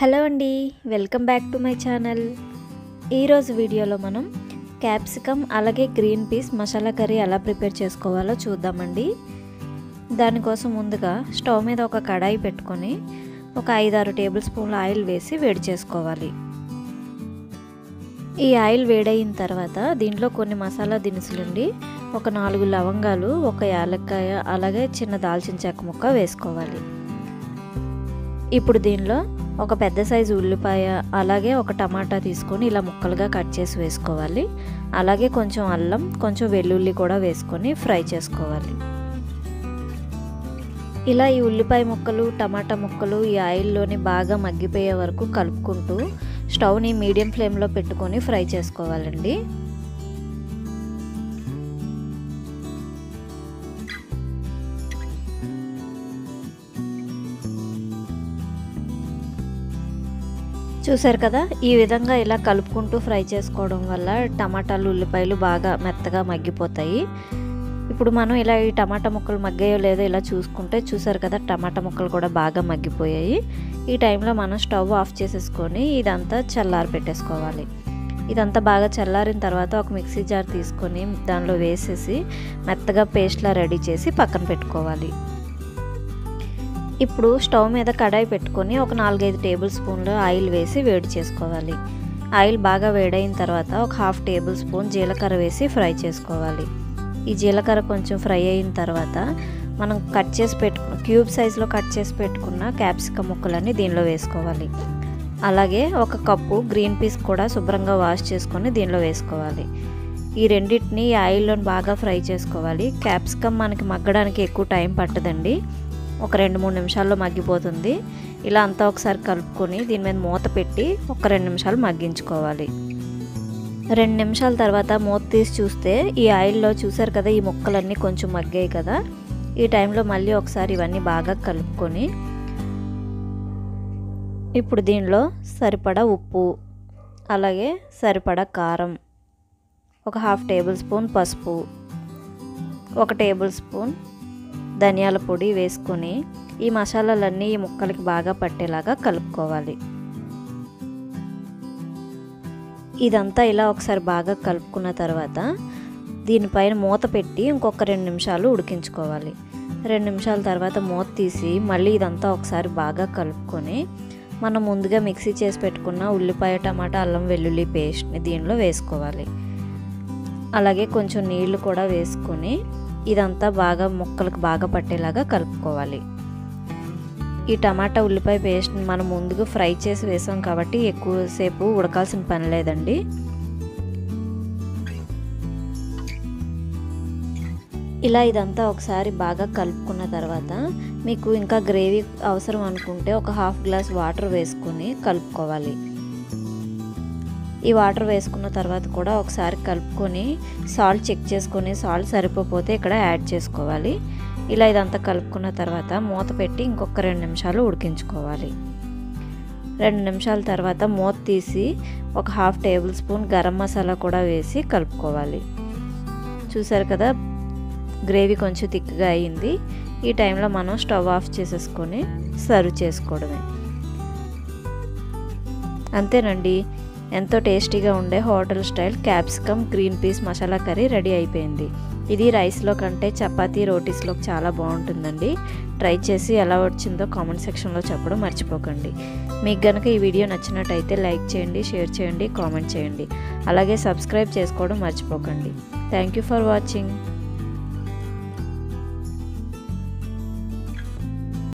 hello అండి welcome back to my channel ఈరోజు వీడియోలో మనం క్యాప్సికమ్ అలాగే గ్రీన్ పీస్ మసాలా కర్రీ ఎలా ప్రిపేర్ చేసుకోవాలో చూద్దామండి దానికోసం ముందుగా స్టవ్ మీద ఒక కడాయి పెట్టుకొని ఒక ఐదారు టేబుల్ స్పూన్ల ఆయిల్ వేసి వేడి చేసుకోవాలి ఈ ఆయిల్ వేడయిన తర్వాత దీంట్లో కొన్ని మసాలా దినుసులుండి ఒక నాలుగు లవంగాలు ఒక యాలక్కాయ అలాగే చిన్న దాల్చిన చెక్క ముక్క వేసుకోవాలి ఇప్పుడు దీనిలో ఒక పెద్ద సైజు ఉల్లిపాయ అలాగే ఒక టమాటా తీసుకొని ఇలా ముక్కలుగా కట్ చేసి వేసుకోవాలి అలాగే కొంచెం అల్లం కొంచెం వెల్లుల్లి కూడా వేసుకొని ఫ్రై చేసుకోవాలి ఇలా ఈ ఉల్లిపాయ ముక్కలు టమాటా ముక్కలు ఈ ఆయిల్లోని బాగా మగ్గిపోయే వరకు కలుపుకుంటూ స్టవ్ని మీడియం ఫ్లేమ్లో పెట్టుకొని ఫ్రై చేసుకోవాలండి చూసారు కదా ఈ విధంగా ఇలా కలుపుకుంటూ ఫ్రై చేసుకోవడం వల్ల టమాటాలు ఉల్లిపాయలు బాగా మెత్తగా మగ్గిపోతాయి ఇప్పుడు మనం ఇలా ఈ టమాటా ముక్కలు మగ్గాయో లేదో ఇలా చూసుకుంటే చూసారు కదా టమాటా ముక్కలు కూడా బాగా మగ్గిపోయాయి ఈ టైంలో మనం స్టవ్ ఆఫ్ చేసేసుకొని ఇదంతా చల్లారి పెట్టేసుకోవాలి ఇదంతా బాగా చల్లారిన తర్వాత ఒక మిక్సీ జార్ తీసుకొని దానిలో వేసేసి మెత్తగా పేస్ట్లా రెడీ చేసి పక్కన పెట్టుకోవాలి ఇప్పుడు స్టవ్ మీద కడాయి పెట్టుకొని ఒక నాలుగైదు టేబుల్ స్పూన్లు ఆయిల్ వేసి వేడి చేసుకోవాలి ఆయిల్ బాగా వేడైన తర్వాత ఒక హాఫ్ టేబుల్ స్పూన్ జీలకర్ర వేసి ఫ్రై చేసుకోవాలి ఈ జీలకర్ర కొంచెం ఫ్రై అయిన తర్వాత మనం కట్ చేసి పెట్టుకున్న క్యూబ్ సైజులో కట్ చేసి పెట్టుకున్న క్యాప్సికమ్ ముక్కలన్నీ దీనిలో వేసుకోవాలి అలాగే ఒక కప్పు గ్రీన్ పీస్ కూడా శుభ్రంగా వాష్ చేసుకొని దీనిలో వేసుకోవాలి ఈ రెండింటిని ఈ ఆయిల్లో బాగా ఫ్రై చేసుకోవాలి క్యాప్సికమ్ మనకి మగ్గడానికి ఎక్కువ టైం పట్టదండి ఒక రెండు మూడు నిమిషాల్లో మగ్గిపోతుంది ఇలా అంతా ఒకసారి కలుపుకొని దీని మీద మూత పెట్టి ఒక రెండు నిమిషాలు మగ్గించుకోవాలి రెండు నిమిషాల తర్వాత మూత తీసి చూస్తే ఈ ఆయిల్లో చూసారు కదా ఈ ముక్కలన్నీ కొంచెం మగ్గాయి కదా ఈ టైంలో మళ్ళీ ఒకసారి ఇవన్నీ బాగా కలుపుకొని ఇప్పుడు దీనిలో సరిపడా ఉప్పు అలాగే సరిపడా కారం ఒక హాఫ్ టేబుల్ స్పూన్ పసుపు ఒక టేబుల్ స్పూన్ ధనియాల పొడి వేసుకొని ఈ మసాలాలన్నీ ఈ ముక్కలకి బాగా పట్టేలాగా కలుపుకోవాలి ఇదంతా ఇలా ఒకసారి బాగా కలుపుకున్న తర్వాత దీనిపైన మూత పెట్టి ఇంకొక రెండు నిమిషాలు ఉడికించుకోవాలి రెండు నిమిషాల తర్వాత మూత తీసి మళ్ళీ ఇదంతా ఒకసారి బాగా కలుపుకొని మనం ముందుగా మిక్సీ చేసి పెట్టుకున్న ఉల్లిపాయ టమాటా అల్లం వెల్లుల్లి పేస్ట్ని దీనిలో వేసుకోవాలి అలాగే కొంచెం నీళ్లు కూడా వేసుకొని ఇదంతా బాగా ముక్కలకు బాగా పట్టేలాగా కలుపుకోవాలి ఈ టమాటా ఉల్లిపాయ పేస్ట్ని మనం ముందుగా ఫ్రై చేసి వేసాం కాబట్టి ఎక్కువసేపు ఉడకాల్సిన పని లేదండి ఇలా ఇదంతా ఒకసారి బాగా కలుపుకున్న తర్వాత మీకు ఇంకా గ్రేవీ అవసరం అనుకుంటే ఒక హాఫ్ గ్లాస్ వాటర్ వేసుకొని కలుపుకోవాలి ఈ వాటర్ వేసుకున్న తర్వాత కూడా ఒకసారి కలుపుకొని సాల్ట్ చెక్ చేసుకొని సాల్ట్ సరిపోతే ఇక్కడ యాడ్ చేసుకోవాలి ఇలా ఇదంతా కలుపుకున్న తర్వాత మూత పెట్టి ఇంకొక రెండు నిమిషాలు ఉడికించుకోవాలి రెండు నిమిషాల తర్వాత మూత తీసి ఒక half tablespoon garam masala కూడా వేసి కలుపుకోవాలి చూసారు కదా గ్రేవీ కొంచెం థిక్గా అయింది ఈ టైంలో మనం స్టవ్ ఆఫ్ చేసేసుకొని సర్వ్ చేసుకోవడమే అంతేనండి ఎంతో టేస్టీగా ఉండే hotel style capsicum green peas masala curry ready అయిపోయింది ఇది రైస్లో కంటే చపాతీ రోటీస్లో చాలా బాగుంటుందండి ట్రై చేసి ఎలా వచ్చిందో కామెంట్ సెక్షన్లో చెప్పడం మర్చిపోకండి మీకు కనుక ఈ వీడియో నచ్చినట్టయితే లైక్ చేయండి షేర్ చేయండి కామెంట్ చేయండి అలాగే సబ్స్క్రైబ్ చేసుకోవడం మర్చిపోకండి థ్యాంక్ యూ ఫర్ వాచింగ్